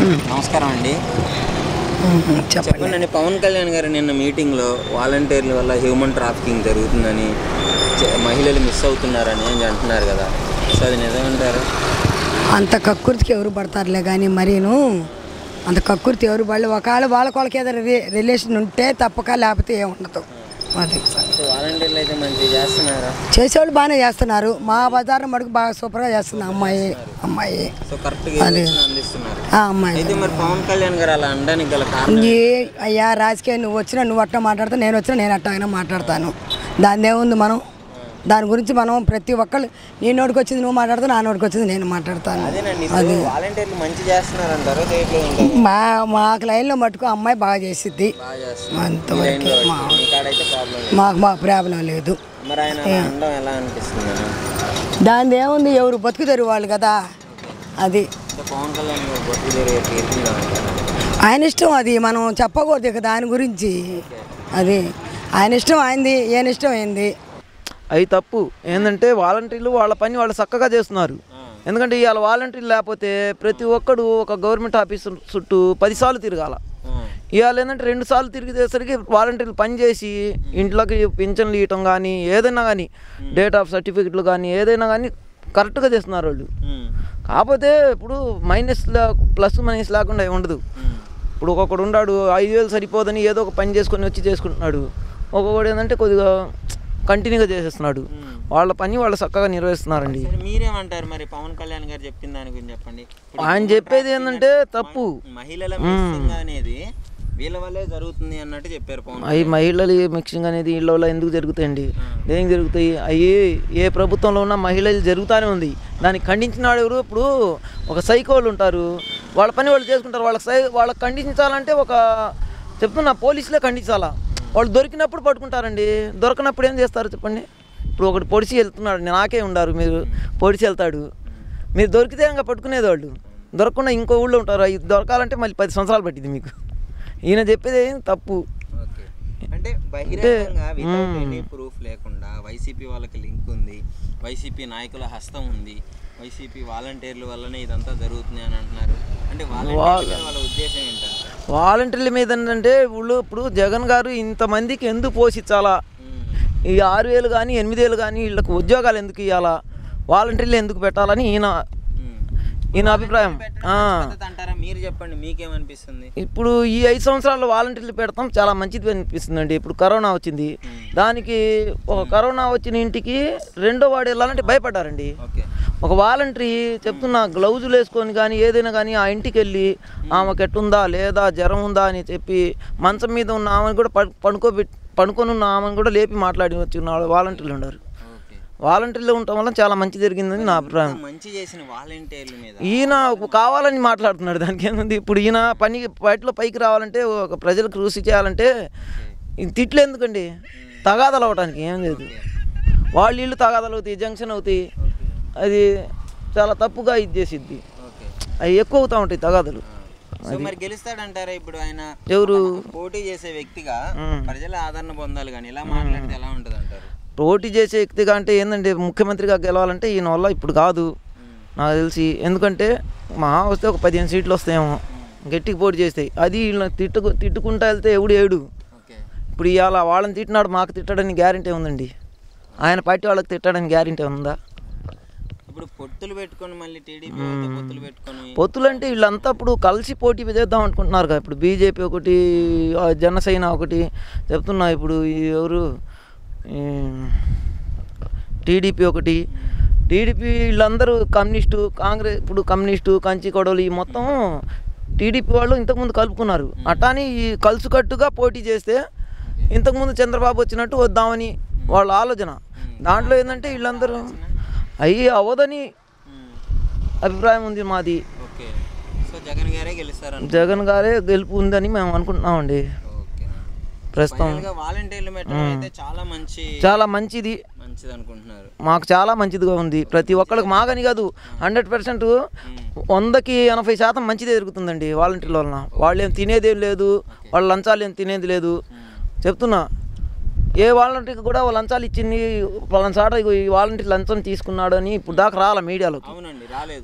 నమస్కారం అండి చెప్పండి చెప్పండి పవన్ కళ్యాణ్ గారు నిన్న మీటింగ్లో వాలంటీర్ల వల్ల హ్యూమన్ ట్రాఫికింగ్ జరుగుతుందని చ- మహిళలు మిస్ అవుతున్నారని అని అంటున్నారు కదా సో అది నిజమంటారు అంత కక్కుర్తికి ఎవరు పడతారులే కానీ మరీను అంత కక్కుర్తి ఎవరు పడలే ఒకవేళ వాళ్ళ వాళ్ళకి ఏదైనా రి- రిలేషన్ ఉంటే తప్పక లేకపోతే ఏం ఉండదు అది సంగతి. సో వాలంటీర్లు అయితే మంచిగా చేస్తున్నారా చేసేవాళ్ళు బాగానే చేస్తున్నారు మా బజార్ మటుకు బాగా సూపర్గా చేస్తుంది అమ్మాయి అమ్మాయి సో కరెక్ట్గా ఇన్ఫర్మేషన్ అందిస్తున్నారు ఆ అమ్మాయి అయితే మరి పవన్ కళ్యాణ్ గారు అలా అనడానికి గల కారణం ఏ అయ్యా రాజకీయ నువ్వు వచ్చినా నువ్వు అట్లా మాట్లాడతా నేను వచ్చినా నేను అట్టాగైనా మాట్లాడతాను దాని ఏముంది మనం దాని గురించి మనం ప్రతి ఒక్కళ్ళు నీ నోటికి వచ్చింది నువ్వు మాట్లాడతావు నా నోటికి వచ్చింది నేను మాట్లాడతాను అదేనండి ఇప్పుడు వాలంటీర్లు మంచి చేస్తున్నారు అంటారు దేంట్లో ఉంటారు మా మాకు లైన్లో మటుకు అమ్మాయి బాగా చేసిద్ది బాగా చేస్తున్నారు అంతవరకు మా మీ కాడైతే ప్రాబ్లం లేదు మాకు మాకు ప్రాబ్లం లేదు మరి ఆయన అలా అనడం ఎలా అనిపిస్తుంది దాని ఏముంది ఎవరు బతుకుతారు వాళ్ళు కదా అది సో పవన్ కళ్యాణ్ గారు బొట్టు జరిగే తీరుతుందా అంటారా ఆయన ఇష్టం అది మనం చెప్పకూడదు ఇక దాని గురించి అది ఆయన ఇష్టం ఆయనది ఈయన ఇష్టం ఏంది అవి తప్పు ఏంటంటే వాలంటీర్లు వాళ్ళ పని వాళ్ళు చక్కగా చేస్తున్నారు ఎందుకంటే ఇవాళ వాలంటీర్లు లేకపోతే ప్రతి ఒక్కడు ఒక గవర్నమెంట్ ఆఫీస్ చుట్టూ పదిసార్లు తిరగాల ఇవాళ ఏంటంటే రెండు సార్లు తిరిగేసరికి వాలంటీర్లు పనిచేసి ఇంట్లోకి పింఛన్లు ఇవ్వటం కానీ ఏదైనా కానీ డేట్ ఆఫ్ సర్టిఫికెట్లు కానీ ఏదైనా కానీ కరెక్ట్గా చేస్తున్నారు వాళ్ళు కాకపోతే ఇప్పుడు మైనస్ ప్లస్ మైనస్ లేకుండా ఏం ఉండదు ఇప్పుడు ఒక్కొక్కడు ఉన్నాడు ఐదు వేలు సరిపోదని ఏదో ఒక పని చేసుకొని వచ్చి చేసుకుంటున్నాడు ఒక్కొక్కడు ఏంటంటే కొద్దిగా కంటిన్యూగా చేసేస్తున్నాడు వాళ్ళ పని వాళ్ళు చక్కగా నిర్వహిస్తున్నారండి సరే మీరేమంటారు మరి పవన్ కళ్యాణ్ గారు చెప్పిన దాని గురించి చెప్పండి ఇప్పుడు ఆయన చెప్పేది ఏంటంటే తప్పు మహిళల మిస్సింగ్ అనేది వీళ్ళ వల్లే జరుగుతుంది అన్నట్టు చెప్పారు పవన్ అవి మహిళలు మిక్సింగ్ అనేది వీళ్ళ వల్ల ఎందుకు జరుగుతాయండి దేనికి జరుగుతాయి అవి ఏ ప్రభుత్వంలో ఉన్న మహిళలు జరుగుతూనే ఉంది దాన్ని ఖండించిన వాడు ఎవరు ఇప్పుడు ఒక సైకోలు ఉంటారు వాళ్ళ పని వాళ్ళు చేసుకుంటారు వాళ్ళకి సై వాళ్ళకి ఖండించాలంటే ఒక చెప్తున్నా పోలీసులే ఖండించాలా వాళ్ళు దొరికినప్పుడు పట్టుకుంటారండి దొరకనప్పుడు ఏం చేస్తారు చెప్పండి ఇప్పుడు ఒకటి పొడిచి వెళ్తున్నాడు నాకే ఉండారు మీరు పొడిచి వెళ్తాడు మీరు దొరికితే ఇంకా పట్టుకునేది వాళ్ళు దొరకకుండా ఇంకో ఊళ్ళో ఉంటారు అవి దొరకాలంటే మళ్ళీ పది సంవత్సరాలు పట్టింది మీకు ఈయన చెప్పేది ఏం తప్పు ఓకే అంటే బహిరంగంగా వితౌట్ ఎనీ ప్రూఫ్ లేకుండా వైసీపీ వాళ్ళకి లింక్ ఉంది వైసీపీ నాయకుల హస్తం ఉంది వైసీపీ వాలంటీర్ల వల్లనే ఇదంతా జరుగుతుంది అని అంటున్నారు అంటే వాలంటీర్ల వాళ్ళ ఉద్దేశం ఏంటంటే వాలంటీర్ల మీద ఏంటంటే ఇప్పుడు ఇప్పుడు జగన్ గారు ఇంతమందికి ఎందుకు పోషించాలా ఈ ఆరు వేలు కానీ ఎనిమిది వేలు కానీ వీళ్ళకి ఉద్యోగాలు ఎందుకు ఇవ్వాలా వాలంటీర్లు ఎందుకు పెట్టాలని ఈయన ఈయన అభిప్రాయం ఆ. అంటారా మీరు చెప్పండి మీకేమనిపిస్తుంది ఇప్పుడు ఈ ఐదు సంవత్సరాల్లో వాలంటీర్లు పెడతాం చాలా మంచిది అనిపిస్తుందండి ఇప్పుడు కరోనా వచ్చింది దానికి ఒక కరోనా వచ్చిన ఇంటికి రెండో వాడు వెళ్ళాలంటే భయపడ్డారండి ఓకే ఒక వాలంటరీ చెప్తున్నా గ్లౌజులు వేసుకొని కానీ ఏదైనా కానీ ఆ ఇంటికి వెళ్ళి ఆమెకు ఎట్టుందా లేదా జ్వరం ఉందా అని చెప్పి మంచం మీద ఉన్న ఆమెను కూడా పడు పడుకోబెట్టి పడుకొని ఉన్న ఆమెను కూడా లేపి మాట్లాడి వచ్చిన వాలంటీర్లు ఉన్నారు ఓకే వాలంటీర్లు ఉండటం వల్ల చాలా మంచి జరిగిందని నా అభిప్రాయం మంచి చేసిన వాలంటీర్ల మీద ఈయన కావాలని మాట్లాడుతున్నాడు దానికి ఏముంది ఇప్పుడు ఈయన పని బయటలో పైకి రావాలంటే ఒక ప్రజలకు కృషి చేయాలంటే ఈ తిట్లు ఎందుకండి తగాదలు అవ్వడానికి ఏం లేదు వాళ్ళు ఇల్లు తగాదలు అవుతాయి జంక్షన్ అవుతాయి అది చాలా తప్పుగా ఇది చేసిద్ది ఓకే అవి ఎక్కువ అవుతూ ఉంటాయి తగాదలు సో మరి గెలుస్తాడంటారా ఇప్పుడు ఆయన ఎవరు పోటీ చేసే వ్యక్తిగా మ్మ్. ప్రజల ఆదరణ పొందాలి కానీ ఇలా మాట్లాడితే ఎలా ఉంటుంది అంటారు పోటీ చేసే వ్యక్తిగా అంటే ఏంటంటే ముఖ్యమంత్రిగా గెలవాలంటే ఈయన వల్ల ఇప్పుడు కాదు నాకు తెలిసి ఎందుకంటే మహా వస్తే ఒక పదిహేను సీట్లు వస్తాయేమో గట్టికి పోటీ చేస్తాయి అది వీళ్ళని తిట్టుకు తిట్టుకుంటా వెళ్తే ఎవడు ఏడు ఓకే ఇప్పుడు ఇవాళ వాళ్ళని తిట్టినాడు మాకు తిట్టడానికి గ్యారంటీ ఉందండి ఆయన పార్టీ వాళ్ళకి తిట్టడానికి గ్యారంటీ ఉందా ఇప్పుడు పొత్తులు పెట్టుకొని మళ్ళీ టీడీపీ పొత్తులు పెట్టుకొని పొత్తులు అంటే వీళ్ళంతా ఇప్పుడు కలిసి పోటీ చేద్దాం అనుకుంటున్నారు కదా ఇప్పుడు బీజేపీ ఒకటి ఆ జనసేన ఒకటి చెప్తున్నా ఇప్పుడు ఈ ఎవరు ఈ టీడీపీ ఒకటి టీడీపీ వీళ్ళందరూ కమ్యూనిస్టు కాంగ్రెస్ ఇప్పుడు కమ్యూనిస్టు కంచి కొడవలు ఈ మొత్తం టీడీపీ వాళ్ళు ఇంతకుముందు కలుపుకున్నారు అట్లాని ఈ కలుసుకట్టుగా పోటీ చేస్తే ఇంతకుముందు చంద్రబాబు వచ్చినట్టు వద్దామని వాళ్ళ ఆలోచన దాంట్లో ఏంటంటే వీళ్ళందరూ అయ్యి అవ్వదని మ్మ్. అభిప్రాయం ఉంది మాది ఓకే సో జగన్ గారే గెలుస్తారని జగన్ గారే గెలుపు ఉందని మేము అనుకుంటున్నామండి ఓకే ప్రస్తుతం ఫైనల్గా వాలంటీర్లు పెట్టడం అయితే చాలా మంచి చాలా మంచిది మంచిది అనుకుంటున్నారు మాకు చాలా మంచిదిగా ఉంది ప్రతి ఒక్కరికి మాకని కాదు హండ్రెడ్ పర్సెంట్ వందకి ఎనభై శాతం మంచిదే జరుగుతుందండి వాలంటీర్ల వలన వాళ్ళు ఏం తినేదేం లేదు వాళ్ళ లంచాలు ఏం తినేది లేదు చెప్తున్నా ఏ వాలంటీర్కి కూడా వాళ్ళ లంచాలు ఇచ్చింది వాళ్ళ చాట ఇగో ఈ వాలంటీర్ లంచం తీసుకున్నాడు అని ఇప్పుడు దాకా రాల మీడియాలోకి అవునండి రాలేదు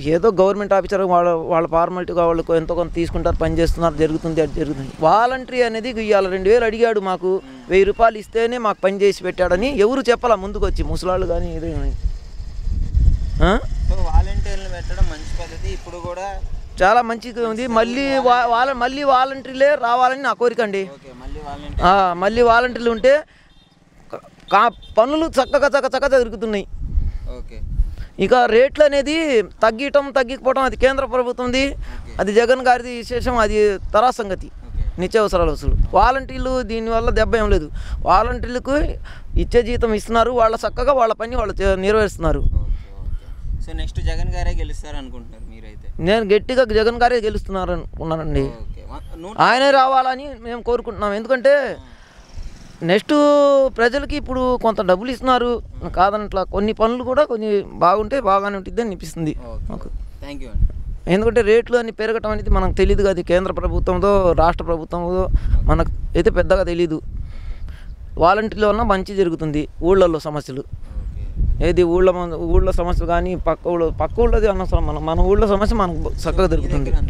ఏదో గవర్నమెంట్ ఆఫీసర్ వాళ్ళ వాళ్ళ ఫార్మాలిటీగా వాళ్ళకు ఎంతో కొంత తీసుకుంటారు పని చేస్తున్నారు జరుగుతుంది అది జరుగుతుంది వాలంటరీ అనేది ఇవాళ రెండు వేలు అడిగాడు మాకు వెయ్యి రూపాయలు ఇస్తేనే మాకు పని చేసి పెట్టాడని ఎవరు చెప్పాలా ముందుకు వచ్చి ముసలాళ్ళు కానీ ఏదో కానీ. ఆ? సో వాలంటీర్లు పెట్టడం మంచి పద్ధతి ఇప్పుడు కూడా చాలా మంచిగా ఉంది మళ్ళీ వా- వాళ్ళ మళ్ళీ వాలంటీర్లే రావాలని నా కోరిక అండి ఓకే మళ్ళీ వాలంటీర్ ఆ, మళ్ళీ వాలంటీర్లు ఉంటే క- కా పనులు చక్కగా చక్క చక్కగా జరుగుతున్నాయి ఓకే ఇక రేట్లు అనేది తగ్గటం తగ్గిపోవడం అది కేంద్ర ప్రభుత్వంది అది జగన్ గారిది విశేషం అది తరా సంగతి ఓకే నిత్యావసరాలు వసూలు వాలంటీర్లు దీనివల్ల దెబ్బ ఏం లేదు వాలంటీర్లకు ఇచ్చే జీతం ఇస్తున్నారు వాళ్ళ చక్కగా వాళ్ళ పని వాళ్ళు చే- నిర్వహిస్తున్నారు okay okay so next Jagan గారే గెలుస్తారు అనుకుంటున్నారు మీరైతే నేను గట్టిగా జగన్ గారే గెలుస్తున్నారు అనుకున్నానండి ఓకే వ- నూట ఆయనే రావాలని మేము కోరుకుంటున్నాం ఎందుకంటే నెక్స్ట్ ప్రజలకి ఇప్పుడు కొంత డబ్బులు ఇస్తున్నారు కాదనట్లా కొన్ని పనులు కూడా కొన్ని బాగుంటే బాగానే ఉంటుంది అనిపిస్తుంది ఓకే థ్యాంక్ యూ అండి ఎందుకంటే రేట్లు అన్ని పెరగటం అనేది మనకు తెలియదు అది కేంద్ర ప్రభుత్వంతో రాష్ట్ర ప్రభుత్వంతో మనకు అయితే పెద్దగా తెలియదు వాలంటీర్ల వలన మంచి జరుగుతుంది ఊళ్ళల్లో సమస్యలు ఓకే ఏది ఊళ్ళో మన- ఊళ్ళో సమస్యలు కానీ పక్క ఊళ్ళో పక్క ఊళ్ళోది అనవసరం మనం మన ఊళ్ళో సమస్య మనకు చక్కగా జరుగుతుంది